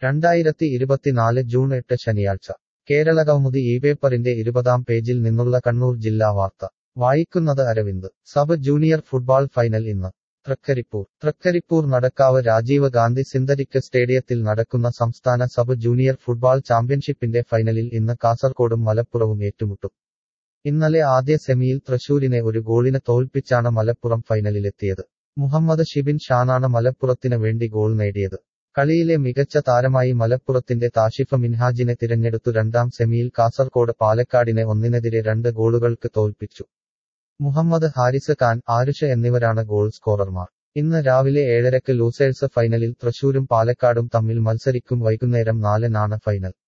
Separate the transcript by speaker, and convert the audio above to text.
Speaker 1: രണ്ടായിരത്തി ഇരുപത്തിനാല് ജൂൺ എട്ട് ശനിയാഴ്ച കേരളകൗമുദി ഈ പേപ്പറിന്റെ ഇരുപതാം പേജിൽ നിന്നുള്ള കണ്ണൂർ ജില്ലാ വാർത്ത വായിക്കുന്നത് Aravind sub junior football final ഇന്ന് തൃക്കരിപ്പൂർ തൃക്കരിപ്പൂർ നടക്കാവ് രാജീവ് ഗാന്ധി സിന്തറ്റിക് സ്റ്റേഡിയത്തിൽ നടക്കുന്ന സംസ്ഥാന സബ് ജൂനിയർ ഫുട്ബോൾ ചാമ്പ്യൻഷിപ്പിന്റെ ഫൈനലിൽ ഇന്ന് കാസർകോടും മലപ്പുറവും ഏറ്റുമുട്ടും ഇന്നലെ ആദ്യ സെമിയിൽ തൃശൂരിനെ ഒരു ഗോളിന് തോൽപ്പിച്ചാണ് മലപ്പുറം ഫൈനലിലെത്തിയത് മുഹമ്മദ് ഷിബിൻ ഷാനാണ് മലപ്പുറത്തിന് വേണ്ടി ഗോൾ നേടിയത് കളിയിലെ മികച്ച താരമായി മലപ്പുറത്തിന്റെ താഷിഫ മിൻഹാജിനെ തിരഞ്ഞെടുത്തു രണ്ടാം സെമിയിൽ കാസർകോട് പാലക്കാടിനെ ഒന്നിനെതിരെ രണ്ട് ഗോളുകൾക്ക് തോൽപ്പിച്ചു മുഹമ്മദ് ഹാരിസ് ഖാൻ ആരുഷ എന്നിവരാണ് ഗോൾ സ്കോറർമാർ ഇന്ന് രാവിലെ ഏഴരക്ക് ലൂസേഴ്സ് ഫൈനലിൽ തൃശൂരും പാലക്കാടും തമ്മിൽ മത്സരിക്കും വൈകുന്നേരം നാലിനാണ് ഫൈനൽ